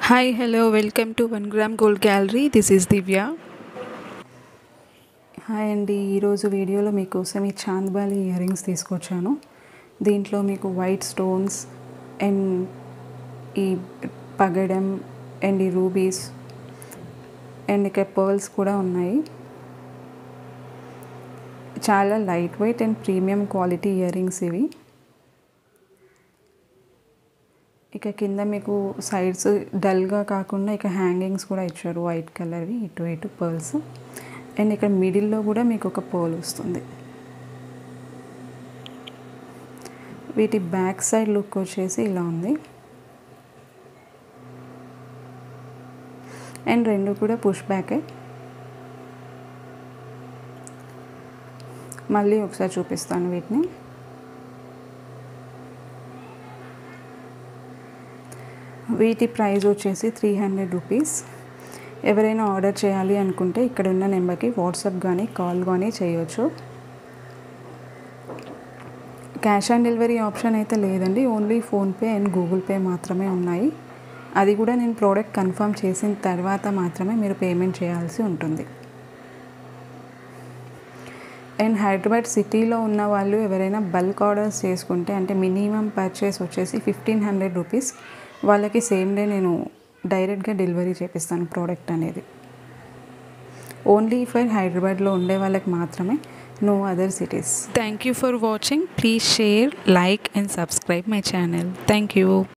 hi hello welcome to one gram gold gallery this is Divya hi అండి ఈరోజు వీడియోలో మీకోసం ఈ చాంద్బాలి ఇయర్ రింగ్స్ తీసుకొచ్చాను దీంట్లో మీకు వైట్ స్టోన్స్ అండ్ ఈ పగడం అండ్ ఈ రూబీస్ అండ్ ఇక పర్ల్స్ కూడా ఉన్నాయి చాలా light weight and premium quality ear rings ఇవి ఇక కింద మీకు సైడ్స్ డల్గా కాకుండా ఇక హ్యాంగింగ్స్ కూడా ఇచ్చారు వైట్ కలర్వి ఇటు ఇటు పర్ల్స్ అండ్ ఇక్కడ మిడిల్లో కూడా మీకు ఒక పర్ల్ వస్తుంది వీటి బ్యాక్ సైడ్ లుక్ వచ్చేసి ఇలా ఉంది అండ్ రెండు కూడా పుష్ బ్యాకే మళ్ళీ ఒకసారి చూపిస్తాను వీటిని వీటి ప్రైస్ వచ్చేసి త్రీ హండ్రెడ్ రూపీస్ ఎవరైనా ఆర్డర్ చేయాలి అనుకుంటే ఇక్కడ ఉన్న నెంబర్కి వాట్సాప్ కానీ కాల్ కానీ చేయొచ్చు క్యాష్ ఆన్ డెలివరీ ఆప్షన్ అయితే లేదండి only PhonePe and Google Pay మాత్రమే ఉన్నాయి అది కూడా నేను ప్రోడక్ట్ కన్ఫర్మ్ చేసిన తర్వాత మాత్రమే మీరు పేమెంట్ చేయాల్సి ఉంటుంది అండ్ హైదరాబాద్ సిటీలో ఉన్న వాళ్ళు ఎవరైనా బల్క్ ఆర్డర్స్ చేసుకుంటే అంటే మినిమం పర్చేస్ వచ్చేసి ఫిఫ్టీన్ హండ్రెడ్ రూపీస్ వాళ్ళకి సేమ్ డే నేను డైరెక్ట్గా డెలివరీ చేపిస్తాను ప్రోడక్ట్ అనేది ఓన్లీ ఫర్ హైదరాబాద్లో ఉండే వాళ్ళకి మాత్రమే no other cities thank you for watching please share like and subscribe my channel thank you